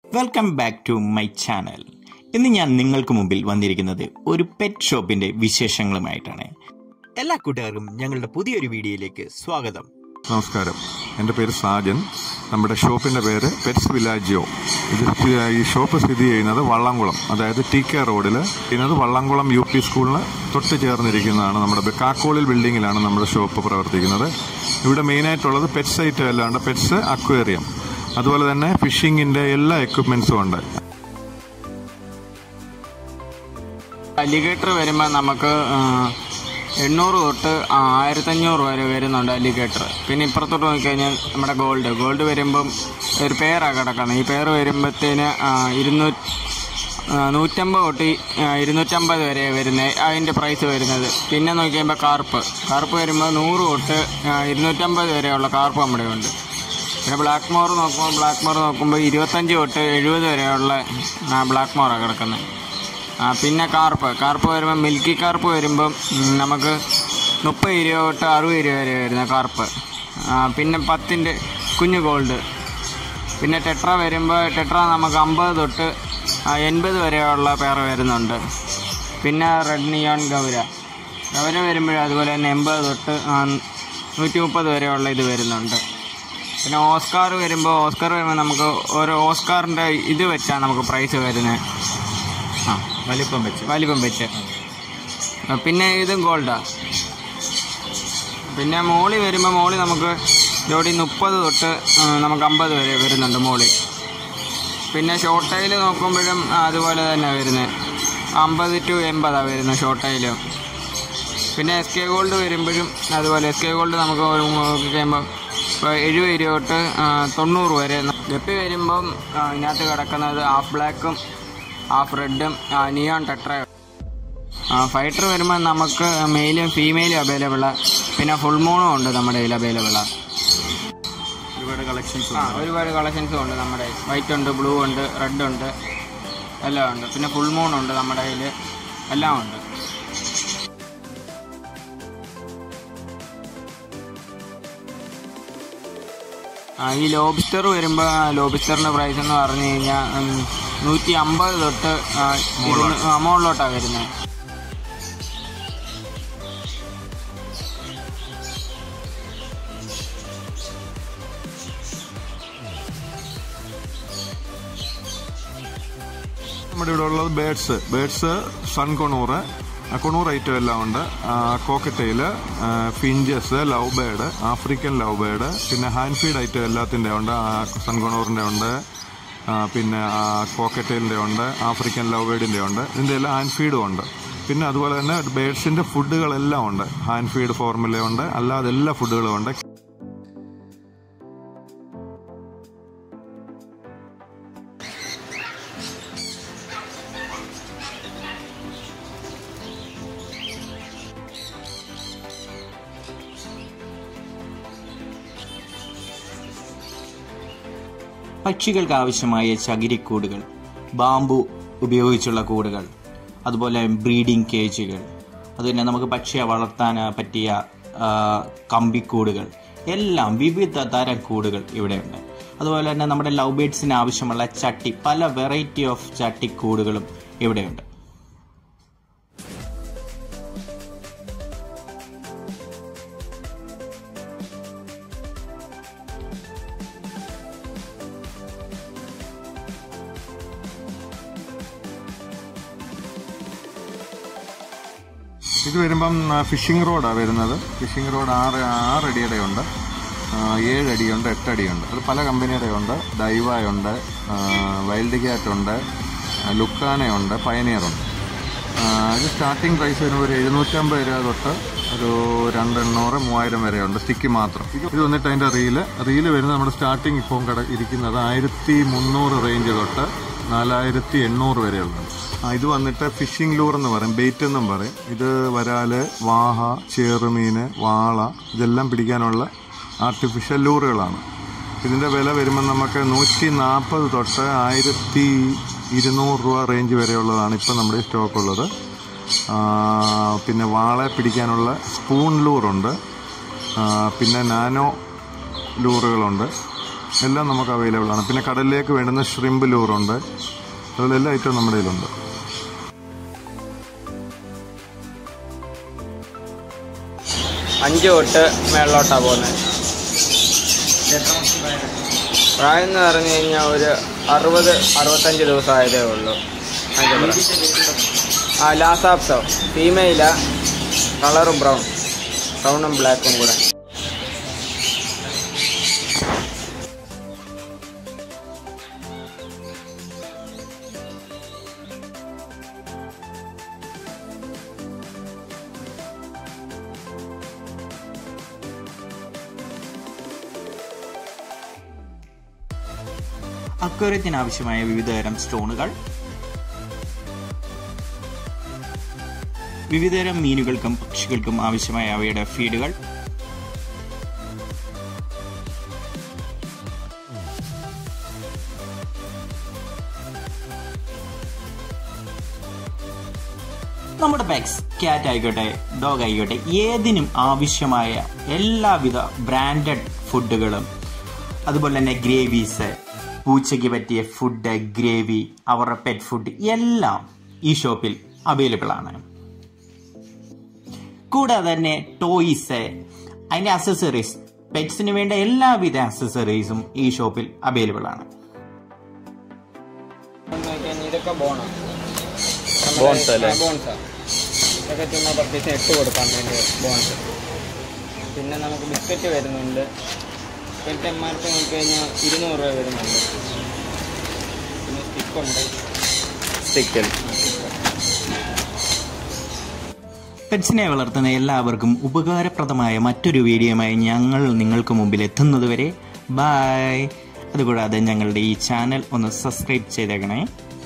Welcome back to my channel ഇന്ന് ഞാൻ നിങ്ങൾക്ക് മുമ്പിൽ വന്നിരിക്കുന്നത് ഒരു പെറ്റ് ഷോപ്പിന്റെ വിശേഷങ്ങളുമായിട്ടാണ് എല്ലാ കൂട്ടുകാർക്കും ഞങ്ങളുടെ പുതിയൊരു വീഡിയോയിലേക്ക് സ്വാഗതം നമസ്കാരം എൻ്റെ പേര് സാജൻ നമ്മുടെ ഷോപ്പിൻ്റെ പേര് പെറ്റ്സ് വില്ലാജിയോ ഇത് സ്ഥി- ഈ ഷോപ്പ് സ്ഥിതി ചെയ്യുന്നത് വള്ളംകുളം അതായത് ടി കെ റോഡിൽ ചെയ്യുന്നത് വള്ളംകുളം യു പി സ്കൂളിന് തൊട്ട് ചേർന്നിരിക്കുന്നതാണ് നമ്മുടെ കാക്കോളിൽ ബിൽഡിങ്ങിലാണ് നമ്മുടെ ഷോപ്പ് പ്രവർത്തിക്കുന്നത് ഇവിടെ മെയിനായിട്ടുള്ളത് പെറ്റ്സ് ഐറ്റം അല്ലാണ്ട് പെറ്റ്സ് അക്വേറിയം അതുപോലെ തന്നെ ഫിഷിങ്ങിൻ്റെ എല്ലാ എക്യുപ്മെൻസും ഉണ്ട് അലിഗേറ്റർ വരുമ്പോൾ നമുക്ക് ആ, എണ്ണൂറ് തൊട്ട് ആയിരത്തഞ്ഞൂറ് വരെ വരുന്നുണ്ട് അലിഗേറ്റർ പിന്നെ ഇപ്പുറത്തോട്ട് നോക്കിക്കഴിഞ്ഞാൽ നമ്മുടെ ഗോൾഡ് ഗോൾഡ് വരുമ്പം ഒരു പേരാണ് കിടക്കുന്നത് ഈ പേര് വരുമ്പോഴത്തേന് ഇരുന്നൂറ്റി നൂറ്റമ്പത് തൊട്ട് ഈ, ആ, ഇരുന്നൂറ്റമ്പത് വരെ വരുന്നത് അതിൻ്റെ പ്രൈസ് വരുന്നത് പിന്നെ നോക്കി കഴിയുമ്പോൾ കാർപ്പ് കാർപ്പ് വരുമ്പോൾ നൂറ് തൊട്ട് ആ, ഇരുന്നൂറ്റമ്പത് വരെയുള്ള കാർപ്പ് നമ്മുടെ ഉണ്ട് പിന്നെ ബ്ലാക്ക് മോർ നോക്കുമ്പോൾ ബ്ലാക്ക് മോർ നോക്കുമ്പോൾ ഇരുപത്തഞ്ച് തൊട്ട് എഴുപത് വരെയുള്ള ബ്ലാക്ക് മോറാണ് കിടക്കുന്നത് ആ, പിന്നെ കാർപ്പ് കാർപ്പ് വരുമ്പോൾ മിൽക്കി കാർപ്പ് വരുമ്പം ഉം, നമുക്ക് മുപ്പത് രൂപ തൊട്ട് അറുപത് രൂപ വരെ വരുന്ന കാർപ്പ് ആ, പിന്നെ പത്തിൻ്റെ കുഞ്ഞു ഗോൾഡ് പിന്നെ ടെട്ര വരുമ്പോൾ ടെട്ര നമുക്ക് അമ്പത് തൊട്ട് ആ, എൺപത് വരെയുള്ള പേർ വരുന്നുണ്ട് പിന്നെ റെഡ് നിയോൺ ഗൗര ഗൗര വരുമ്പോഴും അതുപോലെ തന്നെ എൺപത് തൊട്ട് ആ, നൂറ്റി മുപ്പത് വരെയുള്ള ഇത് വരുന്നുണ്ട് പിന്നെ ഓസ്കാർ വരുമ്പോൾ ഓസ്കാർ വരുമ്പോൾ നമുക്ക് ഓരോ ഓസ്കാറിൻ്റെ ഇത് വെച്ചാണ് നമുക്ക് പ്രൈസ് വരുന്നത് ആ വലിപ്പം വെച്ച് വലിപ്പം വെച്ച് ആ, പിന്നെ ഇതും ഗോൾഡാ പിന്നെ മോളി വരുമ്പോൾ മോളി നമുക്ക് ജോഡി മുപ്പത് തൊട്ട് ആ, നമുക്ക് അമ്പത് വരെ വരുന്നുണ്ട് മോളി പിന്നെ ഷോർട്ട് ടൈൽ നോക്കുമ്പോഴും അതുപോലെ തന്നെ വരുന്നത് അമ്പത് ടു എൺപതാണ് വരുന്നത് ഷോർട്ട് ടൈലും പിന്നെ എസ് കെ ഗോൾഡ് വരുമ്പോഴും അതുപോലെ എസ് കെ ഗോൾഡ് നമുക്ക് നോക്കി കഴിയുമ്പോൾ ഇപ്പോൾ എഴുപത് രൂപ തൊട്ട് ആ, തൊണ്ണൂറ് വരെ ഗപ്പി വരുമ്പം ആ, ഇതിനകത്ത് കിടക്കുന്നത് ഹാഫ് ബ്ലാക്കും ഹാഫ് റെഡും നിയോൺ ടെട്രയും ഫൈറ്റർ വരുമ്പോൾ നമുക്ക് മെയിലും ഫീമെയിലും അവൈലബിളാണ് പിന്നെ ഫുൾ മൂണും ഉണ്ട് നമ്മുടെ കയ്യിൽ അവൈലബിളാണ് ഒരുപാട് കളക്ഷൻസ് ആ ഒരുപാട് കളക്ഷൻസും ഉണ്ട് നമ്മുടെ വൈറ്റ് ഉണ്ട് ബ്ലൂ ഉണ്ട് റെഡ് ഉണ്ട് എല്ലാം ഉണ്ട് പിന്നെ ഫുൾ മൂൺ ഉണ്ട് നമ്മുടെ കയ്യിൽ എല്ലാം ഉണ്ട് ആ, ഈ ലോബിസ്റ്റർ വരുമ്പോൾ ലോബിസ്റ്ററിൻ്റെ പ്രൈസ് എന്ന് പറഞ്ഞു കഴിഞ്ഞാൽ നൂറ്റി അമ്പത് തൊട്ട് ആ, ഇരുന്നൂ- ആ, മുകളിലോട്ടാണ് വരുന്നത് നമ്മുടെ ഇവിടെ ഉള്ളത് birds birds sun conure conure item എല്ലാം ഉണ്ട് cockatiel finches love bird African love bird പിന്നെ ഹാൻഡ് ഫീഡ് ഐറ്റം എല്ലാത്തിൻ്റെ ഉണ്ട് സൺ കൊണൂറിൻ്റെ ഉണ്ട് ആ, പിന്നെ കോക്കറ്റെയിലിൻ്റെ ഉണ്ട് ആഫ്രിക്കൻ ലവ് ബേഡിൻ്റെ ഉണ്ട് ഇതിൻ്റെ എല്ലാം ഹാൻഡ് ഫീഡും ഉണ്ട് പിന്നെ അതുപോലെ തന്നെ ബേഡ്സിൻ്റെ ഫുഡുകളെല്ലാം ഉണ്ട് ഹാൻഡ് ഫീഡ് ഫോർമുല ഉണ്ട് അല്ലാതെ എല്ലാ ഫുഡുകളും ഉണ്ട് പക്ഷികൾക്ക് ആവശ്യമായ ചകിരിക്കൂടുകൾ ബാമ്പു ഉപയോഗിച്ചുള്ള കൂടുകൾ അതുപോലെ ബ്രീഡിംഗ് കേജുകൾ അതുപോലെ നമുക്ക് പക്ഷിയെ വളർത്താൻ പറ്റിയ ആ, കമ്പിക്കൂടുകൾ എല്ലാം വിവിധ തരം കൂടുകൾ ഇവിടെയുണ്ട് അതുപോലെ തന്നെ നമ്മുടെ ലവ് ബേഡ്സിന് ആവശ്യമുള്ള ചട്ടി പല വെറൈറ്റി ഓഫ് ചട്ടിക്കൂടുകളും ഇവിടെയുണ്ട് ഇത് വരുമ്പം ഫിഷിംഗ് റോഡാണ് വരുന്നത് ഫിഷിംഗ് റോഡ് ആറ് ആറ് അടിയുടെ ഉണ്ട് ആ, ഏഴ് അടിയുണ്ട് എട്ട് അടിയുണ്ട് അത് പല കമ്പനിയുടെ ഉണ്ട് ഡൈവയുണ്ട് വൈൽഡ് ക്യാറ്റ് ഉണ്ട് ലുക്കാനയുണ്ട് പയനിയറുണ്ട് ആ, ഇത് സ്റ്റാർട്ടിംഗ് പ്രൈസ് വരുമ്പോൾ ഒരു എഴുന്നൂറ്റമ്പത് രൂപ തൊട്ട് ഒരു രണ്ടെണ്ണൂറ് മൂവായിരം വരെ ഉണ്ട് സ്റ്റിക്ക് മാത്രം ഇത് വന്നിട്ട് അതിൻ്റെ റീല് റീല് വരുന്നത് നമ്മുടെ സ്റ്റാർട്ടിംഗ് ഇപ്പം കട ഇരിക്കുന്നത് ആയിരത്തി മുന്നൂറ് റേഞ്ച് തൊട്ട് നാലായിരത്തി എണ്ണൂറ് വരെയുള്ളത് ആ ഇത് വന്നിട്ട് ഫിഷിംഗ് ലൂർ എന്ന് പറയും ബെയ്റ്റ് എന്നും പറയും ഇത് വരാല് വാഹ ചേറുമീന് വാള ഇതെല്ലാം പിടിക്കാനുള്ള ആർട്ടിഫിഷ്യൽ ലൂറുകളാണ് ഇതിൻ്റെ വില വരുമ്പോൾ നമുക്ക് നൂറ്റി നാൽപ്പത് തൊട്ട് ആയിരത്തി ഇരുന്നൂറ് രൂപ റേഞ്ച് വരെയുള്ളതാണ് ഇപ്പം നമ്മുടെ സ്റ്റോക്ക് ഉള്ളത് ആ, പിന്നെ വാളെ പിടിക്കാനുള്ള സ്പൂൺ ലൂറുണ്ട് ആ, പിന്നെ നാനോ ലൂറുകളുണ്ട് എല്ലാം നമുക്ക് അവൈലബിൾ ആണ് പിന്നെ കടലിലേക്ക് വേണ്ടുന്ന ഷ്രിമ്പ് ലൂറുണ്ട് അതുപോലെ എല്ലാ ഐറ്റവും നമ്മുടെ കയ്യിലുണ്ട് അഞ്ച് തൊട്ട് മേളിലോട്ടാണ് പോകുന്നത് പ്രായം എന്ന് പറഞ്ഞു കഴിഞ്ഞാൽ ഒരു അറുപത് അറുപത്തഞ്ച് ദിവസം ആയതേ ഉള്ളൂ അതിൻ്റെ പ്രായം. ആ ലാസാപ്സോ ഫീമെയിലാ കളറും ബ്രൗൺ ബ്രൗണും ബ്ലാക്കും കൂടെ അക്വേറിയത്തിന് ആവശ്യമായ വിവിധതരം സ്റ്റോണുകൾ വിവിധതരം മീനുകൾക്കും പക്ഷികൾക്കും ആവശ്യമായ അവയുടെ ഫീഡുകൾ നമ്മുടെ പെക്സ് ക്യാറ്റ് ആയിക്കോട്ടെ ഡോഗ് ആയിക്കോട്ടെ ഏതിനും ആവശ്യമായ എല്ലാവിധ ബ്രാൻഡഡ് ഫുഡുകളും അതുപോലെ തന്നെ ഗ്രേവീസ് പൂച്ചയ്ക്ക് പറ്റിയ ഫുഡ് ഗ്രേവി അവരുടെ പെറ്റ് ഫുഡ് എല്ലാം ഈ ഷോപ്പിൽ അവൈലബിൾ ആണ് കൂടാതെ തന്നെ ടോയ്സ് അതിന്റെ അക്സസറീസ് പെറ്റ്സിന് വേണ്ട എല്ലാവിധ അക്സസറീസും ഈ ഷോപ്പിൽ അവൈലബിൾ ആണ് ഇതൊക്കെ ബോണാണ് Bones അല്ലേ? ബോൺസാ ഇതൊക്കെ ചുമ്മാ പർച്ചേസിന് ഇട്ട് കൊടുക്കാൻ വേണ്ടി ബോൺസ് പിന്നെ നമുക്ക് ബിസ്ക്കറ്റ് വരുന്നുണ്ട് ബിസ്ക്കറ്റ് എം ആർ പി നോക്കി കഴിഞ്ഞാൽ ഇരുന്നൂറ് രൂപ വരുന്നുണ്ട് പിന്നെ സ്റ്റിക്കുണ്ട് സ്റ്റിക്കൽ പെറ്റ്സിനെ വളർത്തുന്ന എല്ലാവർക്കും ഉപകാരപ്രദമായ മറ്റൊരു വീഡിയോയുമായി ഞങ്ങൾ നിങ്ങൾക്ക് മുമ്പിൽ എത്തുന്നതുവരെ ബായ് അതുകൂടാതെ ഞങ്ങളുടെ ഈ ചാനൽ ഒന്ന് സബ്സ്ക്രൈബ് ചെയ്തേക്കണേ